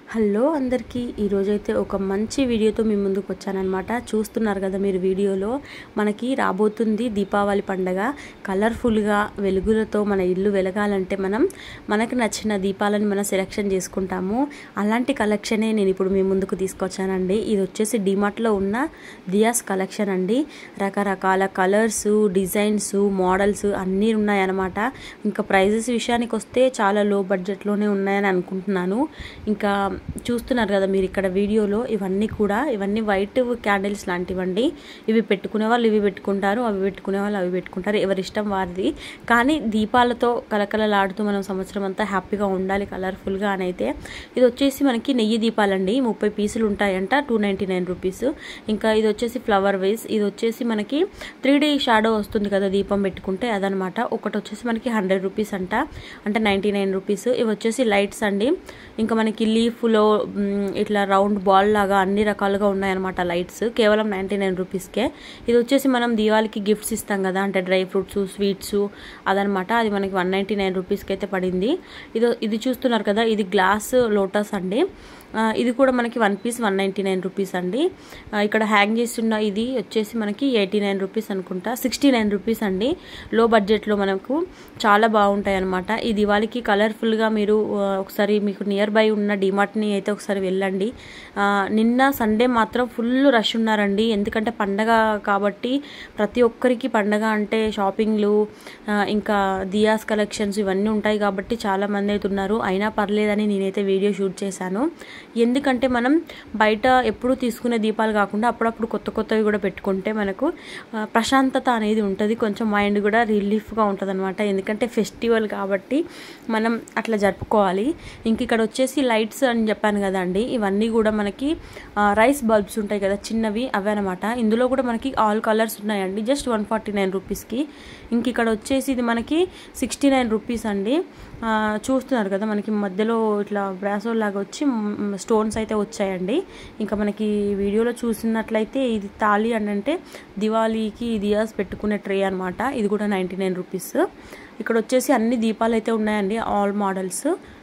hello అందరికీ ఈరోజైతే ఒక మంచి వీడియోతో మీ ముందుకు వచ్చానమాట చూస్తున్నారు కదా మీరు వీడియోలో మనకి రాబోతుంది దీపావళి పండగ కలర్ఫుల్గా వెలుగులతో మన ఇల్లు వెలగాలంటే మనం మనకు నచ్చిన దీపాలను మనం సెలెక్షన్ చేసుకుంటాము అలాంటి కలెక్షనే నేను ఇప్పుడు మీ ముందుకు తీసుకొచ్చానండి ఇది వచ్చేసి డిమార్ట్లో ఉన్న దియాస్ కలెక్షన్ అండి రకరకాల కలర్స్ డిజైన్స్ మోడల్స్ అన్నీ ఉన్నాయన్నమాట ఇంకా ప్రైజెస్ విషయానికి వస్తే చాలా లో బడ్జెట్లోనే ఉన్నాయని అనుకుంటున్నాను ఇంకా చూస్తున్నారు కదా మీరు ఇక్కడ వీడియోలో ఇవన్నీ కూడా ఇవన్నీ వైట్ క్యాండిల్స్ లాంటివండి ఇవి పెట్టుకునే వాళ్ళు ఇవి పెట్టుకుంటారు అవి పెట్టుకునే వాళ్ళు అవి పెట్టుకుంటారు ఎవరి ఇష్టం వారిది కానీ దీపాలతో కలకలలాడుతూ మనం సంవత్సరం అంతా హ్యాపీగా ఉండాలి కలర్ఫుల్గా అని అయితే ఇది వచ్చేసి మనకి నెయ్యి దీపాలండి ముప్పై పీసులు ఉంటాయంట టూ నైంటీ నైన్ రూపీస్ ఇంకా ఇది వచ్చేసి ఫ్లవర్ వేస్ ఇది వచ్చేసి మనకి త్రీ డీ షాడో వస్తుంది కదా దీపం పెట్టుకుంటే అదనమాట ఒకటి వచ్చేసి మనకి హండ్రెడ్ రూపీస్ అంట అంటే నైంటీ నైన్ రూపీస్ ఇవి వచ్చేసి లైట్స్ అండి ఇంకా మనకి లీఫ్లో ఇట్లా రౌండ్ బాల్ లాగా అన్ని రకాలుగా ఉన్నాయన్నమాట లైట్స్ కేవలం నైంటీ నైన్ రూపీస్కే ఇది వచ్చేసి మనం దీవాళికి గిఫ్ట్స్ ఇస్తాం కదా అంటే డ్రై ఫ్రూట్స్ స్వీట్స్ అదనమాట అది మనకి వన్ నైంటీ నైన్ రూపీస్కి అయితే పడింది ఇది ఇది చూస్తున్నారు కదా ఇది గ్లాస్ లోటస్ అండి ఇది కూడా మనకి one piece one ninety nine rupees అండి ఇక్కడ హ్యాంగ్ చేస్తున్న ఇది వచ్చేసి మనకి ఎయిటీ నైన్ రూపీస్ అనుకుంటా సిక్స్టీ నైన్ రూపీస్ అండి లో బడ్జెట్లో మనకు చాలా బాగుంటాయి అనమాట ఈ దివాళికి కలర్ఫుల్గా మీరు ఒకసారి మీకు నియర్ బై ఉన్న డిమార్ట్ని అయితే ఒకసారి వెళ్ళండి నిన్న సండే మాత్రం ఫుల్ రష్ ఉన్నారండి ఎందుకంటే పండగ కాబట్టి ప్రతి ఒక్కరికి పండగ అంటే షాపింగ్లు ఇంకా దియాస్ కలెక్షన్స్ ఇవన్నీ ఉంటాయి కాబట్టి చాలా మంది అయితే ఉన్నారు అయినా పర్లేదని నేనైతే వీడియో షూట్ చేశాను ఎందుకంటే మనం బయట ఎప్పుడు తీసుకునే దీపాలు కాకుండా అప్పుడప్పుడు కొత్త కొత్తవి కూడా పెట్టుకుంటే మనకు ప్రశాంతత అనేది ఉంటుంది కొంచెం మైండ్ కూడా రిలీఫ్గా ఉంటుంది అనమాట ఎందుకంటే ఫెస్టివల్ కాబట్టి మనం అట్లా జరుపుకోవాలి ఇంక ఇక్కడ వచ్చేసి లైట్స్ అని చెప్పాను కదండి ఇవన్నీ కూడా మనకి రైస్ బల్బ్స్ ఉంటాయి కదా చిన్నవి అవే అనమాట ఇందులో కూడా మనకి ఆల్ కలర్స్ ఉన్నాయండి జస్ట్ వన్ ఫార్టీ నైన్ రూపీస్కి ఇంక ఇక్కడ వచ్చేసి ఇది మనకి సిక్స్టీ నైన్ రూపీస్ అండి చూస్తున్నారు కదా మనకి మధ్యలో ఇట్లా బ్రాసో లాగా వచ్చి స్టోన్స్ అయితే వచ్చాయండి ఇంకా మనకి వీడియోలో చూసినట్లయితే ఇది తాళి అని అంటే దివాళీకి దియాస్ పెట్టుకునే ట్రే అనమాట ఇది కూడా నైంటీ నైన్ రూపీస్ ఇక్కడ వచ్చేసి అన్ని దీపాలు అయితే ఉన్నాయండి ఆల్ మోడల్స్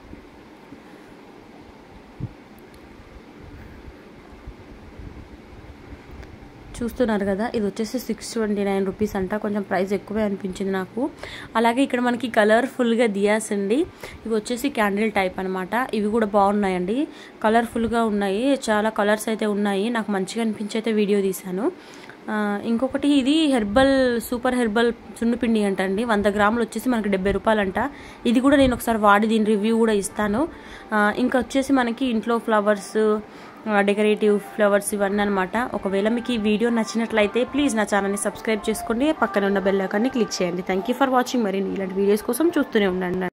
చూస్తున్నారు కదా ఇది వచ్చేసి సిక్స్ ట్వంటీ నైన్ రూపీస్ అంట కొంచెం ప్రైస్ ఎక్కువే అనిపించింది నాకు అలాగే ఇక్కడ మనకి కలర్ఫుల్గా దియాస్ అండి ఇవి వచ్చేసి క్యాండిల్ టైప్ అనమాట ఇవి కూడా బాగున్నాయండి కలర్ఫుల్గా ఉన్నాయి చాలా కలర్స్ అయితే ఉన్నాయి నాకు మంచిగా అనిపించి అయితే వీడియో తీశాను ఇంకొకటి ఇది హెర్బల్ సూపర్ హెర్బల్ సున్నుపిండి అంట అండి వంద గ్రాములు వచ్చేసి మనకి డెబ్బై రూపాయలంట ఇది కూడా నేను ఒకసారి వాడి దీని రివ్యూ కూడా ఇస్తాను ఇంకా వచ్చేసి మనకి ఇంట్లో ఫ్లవర్స్ డెకరేటివ్ ఫ్లవర్స్ ఇవన్నీ అనమాట ఒకవేళ మీకు ఈ వీడియో నచ్చినట్లయితే ప్లీజ్ నా ఛానల్ని సబ్స్క్రైబ్ చేసుకోండి పక్కన ఉన్న బెల్ ఐకాన్ని క్లిక్ చేయండి థ్యాంక్ ఫర్ వాచింగ్ మరి ఇలాంటి వీడియోస్ కోసం చూస్తూనే ఉండండి